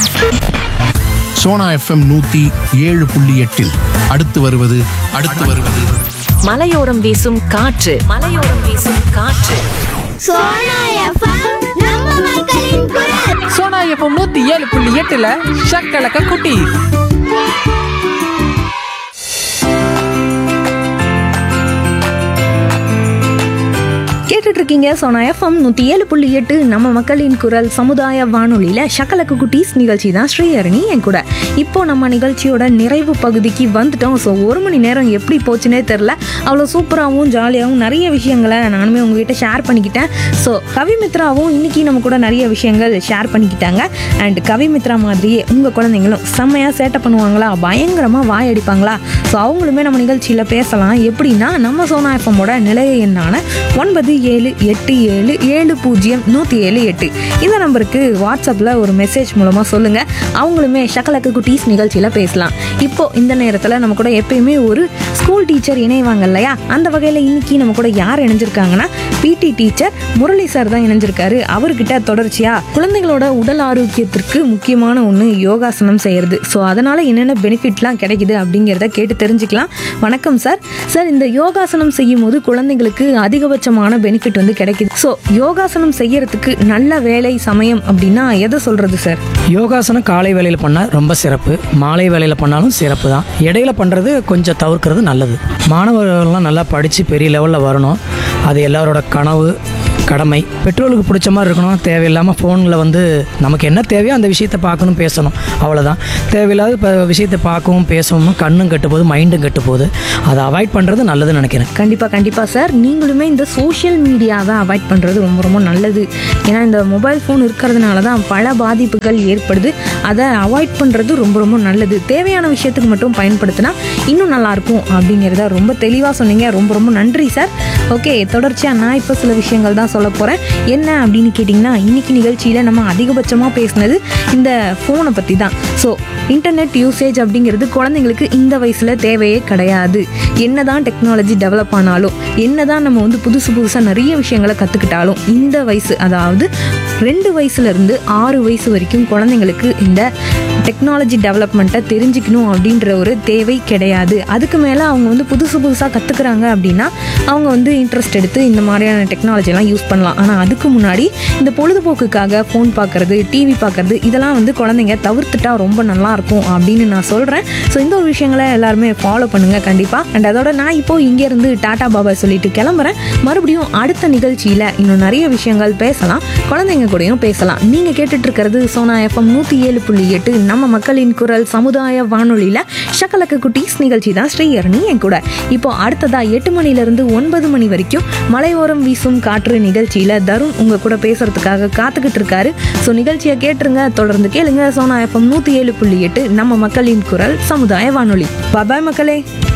Sona FM நூத்தி ஏழு புள்ளி எட்டில் அடுத்து வருவது அடுத்து வருவது மலையோரம் வீசும் காற்று மலையோரம் வீசும் காற்று சோனா எஃப்எம் நம்ம மக்களின் குரல் சோனா எஃப்எம் நூத்தி ஏழு புள்ளி எட்டுல ஷக்கலக்க குட்டி கேட்டுட்டு இருக்கீங்க சோனா எஃப்எம் நூற்றி ஏழு புள்ளி எட்டு நம்ம மக்களின் குரல் சமுதாய வானொலியில் ஷக்கலக்கு குட்டீஸ் நிகழ்ச்சி தான் ஸ்ரீஹரணி என் கூட இப்போ நம்ம நிகழ்ச்சியோட நிறைவு பகுதிக்கு வந்துட்டோம் ஸோ ஒரு மணி நேரம் எப்படி போச்சுனே தெரில அவ்வளோ சூப்பராகவும் ஜாலியாகவும் நிறைய விஷயங்களை நானுமே உங்ககிட்ட ஷேர் பண்ணிக்கிட்டேன் ஸோ கவிமித்ராவும் இன்னைக்கு நம்ம கூட நிறைய விஷயங்கள் ஷேர் பண்ணிக்கிட்டாங்க அண்ட் கவிமித்ரா மாதிரியே உங்கள் குழந்தைங்களும் செம்மையாக சேட்டை பண்ணுவாங்களா பயங்கரமாக வாய் அடிப்பாங்களா ஸோ அவங்களுமே நம்ம நிகழ்ச்சியில் பேசலாம் எப்படின்னா நம்ம சோனா எஃப்எம்மோட நிலைய எண்ணான ஒன்பது ஏழு எட்டு ஏழு ஏழு பூஜ்ஜியம் நூற்றி ஏழு எட்டு இந்த நம்பருக்கு வாட்ஸ்அப்பில் ஒரு மெசேஜ் மூலமாக சொல்லுங்கள் அவங்களுமே ஷக்கலக்கு குட்டீஸ் நிகழ்ச்சியில் பேசலாம் இப்போ இந்த நேரத்தில் நம்ம கூட எப்பயுமே ஒரு ஸ்கூல் டீச்சர் இணைவாங்க இல்லையா அந்த வகையில் இன்னைக்கு நம்ம கூட யார் இணைஞ்சிருக்காங்கன்னா பிடி டீச்சர் முரளி சார் தான் இணைஞ்சிருக்காரு அவர்கிட்ட தொடர்ச்சியாக குழந்தைகளோட உடல் ஆரோக்கியத்திற்கு முக்கியமான ஒன்று யோகாசனம் செய்கிறது ஸோ அதனால் என்னென்ன பெனிஃபிட்லாம் கிடைக்குது அப்படிங்கிறத கேட்டு தெரிஞ்சுக்கலாம் வணக்கம் சார் சார் இந்த யோகாசனம் செய்யும் போது குழந்தைங்களுக்கு அதிகபட்சமான பெனிஃபிட் வந்து கிடைக்குது ஸோ யோகாசனம் செய்யறதுக்கு நல்ல வேலை சமயம் அப்படின்னா எதை சொல்றது சார் யோகாசனம் காலை வேளையில் பண்ணால் ரொம்ப சிறப்பு மாலை வேளையில் பண்ணாலும் சிறப்பு தான் இடையில பண்ணுறது கொஞ்சம் தவிர்க்கிறது நல்லது மாணவர்கள்லாம் நல்லா படித்து பெரிய லெவலில் வரணும் அது எல்லாரோட கனவு கடமை பெற்றோருக்கு பிடிச்ச மாதிரி இருக்கணும் தேவையில்லாமல் ஃபோனில் வந்து நமக்கு என்ன தேவையோ அந்த விஷயத்தை பார்க்கணும் பேசணும் அவ்வளோதான் தேவையில்லாத இப்போ விஷயத்தை பார்க்கவும் பேசவும் கண்ணும் கெட்டு போகுது மைண்டும் கெட்டு போகுது அதை அவாய்ட் பண்ணுறது நல்லதுன்னு நினைக்கிறேன் கண்டிப்பாக கண்டிப்பாக சார் நீங்களுமே இந்த சோஷியல் மீடியாவை அவாய்ட் பண்ணுறது ரொம்ப ரொம்ப நல்லது ஏன்னா இந்த மொபைல் ஃபோன் இருக்கிறதுனால தான் பல பாதிப்புகள் ஏற்படுது அதை அவாய்ட் பண்ணுறது ரொம்ப ரொம்ப நல்லது தேவையான விஷயத்துக்கு மட்டும் பயன்படுத்தினா இன்னும் நல்லாயிருக்கும் அப்படிங்கிறத ரொம்ப தெளிவாக சொன்னீங்க ரொம்ப ரொம்ப நன்றி சார் ஓகே தொடர்ச்சியாக நான் இப்போ சில விஷயங்கள் தான் சொல்ல போகிறேன் என்ன அப்படின்னு கேட்டிங்கன்னா இன்னைக்கு நிகழ்ச்சியில் நம்ம அதிகபட்சமாக பேசினது இந்த ஃபோனை பற்றி தான் ஸோ இன்டர்நெட் யூசேஜ் அப்படிங்கிறது குழந்தைங்களுக்கு இந்த வயசில் தேவையே கிடையாது என்னதான் டெக்னாலஜி டெவலப் ஆனாலும் என்னதான் நம்ம வந்து புதுசு புதுசாக நிறைய விஷயங்களை கற்றுக்கிட்டாலும் இந்த வயசு அதாவது ரெண்டு வயசுலேருந்து ஆறு வயசு வரைக்கும் குழந்தைங்களுக்கு இந்த டெக்னாலஜி டெவலப்மெண்ட்டை தெரிஞ்சுக்கணும் அப்படின்ற ஒரு தேவை கிடையாது அதுக்கு மேலே அவங்க வந்து புதுசு புதுசாக கற்றுக்குறாங்க அப்படின்னா அவங்க வந்து இன்ட்ரெஸ்ட் எடுத்து இந்த மாதிரியான டெக்னாலஜிலாம் யூஸ் பண்ணலாம் ஆனால் அதுக்கு முன்னாடி இந்த பொழுதுபோக்குக்காக ஃபோன் பார்க்குறது டிவி பார்க்குறது இதெல்லாம் வந்து குழந்தைங்க தவிர்த்துட்டா ரொம்ப நல்லா இருக்கும் அப்படின்னு நான் சொல்கிறேன் ஸோ இந்த ஒரு விஷயங்களை எல்லாருமே ஃபாலோ பண்ணுங்கள் கண்டிப்பாக அண்ட் அதோட நான் இப்போ இங்கேருந்து டாடா பாபா சொல்லிட்டு கிளம்புறேன் மறுபடியும் அடுத்த நிகழ்ச்சியில் இன்னும் நிறைய விஷயங்கள் பேசலாம் குழந்தைங்க கூடயும் பேசலாம் நீங்கள் கேட்டுட்டு இருக்கிறது சோனா எஃப்எம் நூற்றி ஏழு புள்ளி எட்டு நம்ம மக்களின் குரல் சமுதாய வானொலியில் ஷக்கலக்க குட்டீஸ் நிகழ்ச்சி தான் ஸ்ரீஹரணி என் கூட இப்போ அடுத்ததா எட்டு மணிலேருந்து ஒன்பது மணி வரைக்கும் மலையோரம் வீசும் காற்று நிகழ்ச்சியில் தருண் உங்கள் கூட பேசுறதுக்காக காத்துக்கிட்டு இருக்காரு ஸோ நிகழ்ச்சியை கேட்டுருங்க தொடர்ந்து கேளுங்க சோனா எஃப்எம் நூற்றி ஏழு புள்ளி எட்டு நம்ம மக்களின் குரல் சமுதாய வானொலி பாபாய் மக்களே